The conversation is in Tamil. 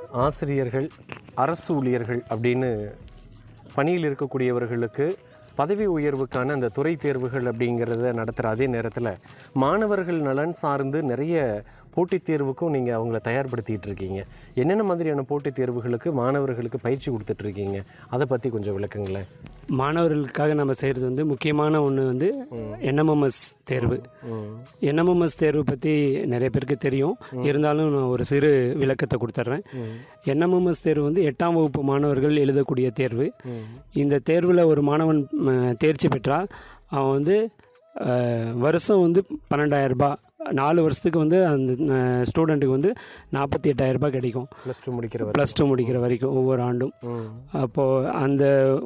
ஆசிரியர்கள் அரசு ஊழியர்கள் அப்படின்னு பணியில் இருக்கக்கூடியவர்களுக்கு பதவி உயர்வுக்கான அந்த துறை தேர்வுகள் அப்படிங்கிறத நடத்துகிற அதே நேரத்தில் மாணவர்கள் நலன் சார்ந்து நிறைய போட்டித் தேர்வுக்கும் நீங்கள் அவங்கள தயார்படுத்திட்டு இருக்கீங்க என்னென்ன மாதிரியான போட்டித் தேர்வுகளுக்கு மாணவர்களுக்கு பயிற்சி கொடுத்துட்ருக்கீங்க அதை பற்றி கொஞ்சம் விளக்குங்களேன் மாணவர்களுக்காக நம்ம செய்கிறது வந்து முக்கியமான ஒன்று வந்து என்எம்எம்எஸ் தேர்வு என்எம்எம்எஸ் தேர்வு பற்றி நிறைய பேருக்கு தெரியும் இருந்தாலும் நான் ஒரு சிறு விளக்கத்தை கொடுத்துட்றேன் என்எம்எம்எஸ் தேர்வு வந்து எட்டாம் வகுப்பு மாணவர்கள் எழுதக்கூடிய தேர்வு இந்த தேர்வில் ஒரு மாணவன் ம, தேர்ச்சி பெற்றால் அவன் வந்து அஹ், வருஷம் வந்து பன்னெண்டாயிரம் ரூபாய் நாலு வருஷத்துக்கு வந்து அந்த ஸ்டூடெண்ட்டுக்கு வந்து நாற்பத்தி எட்டாயிரம் ரூபாய் கிடைக்கும் ப்ளஸ் டூ முடிக்கிற ப்ளஸ் டூ முடிக்கிற வரைக்கும் ஒவ்வொரு ஆண்டும் ம் அப்போது அந்த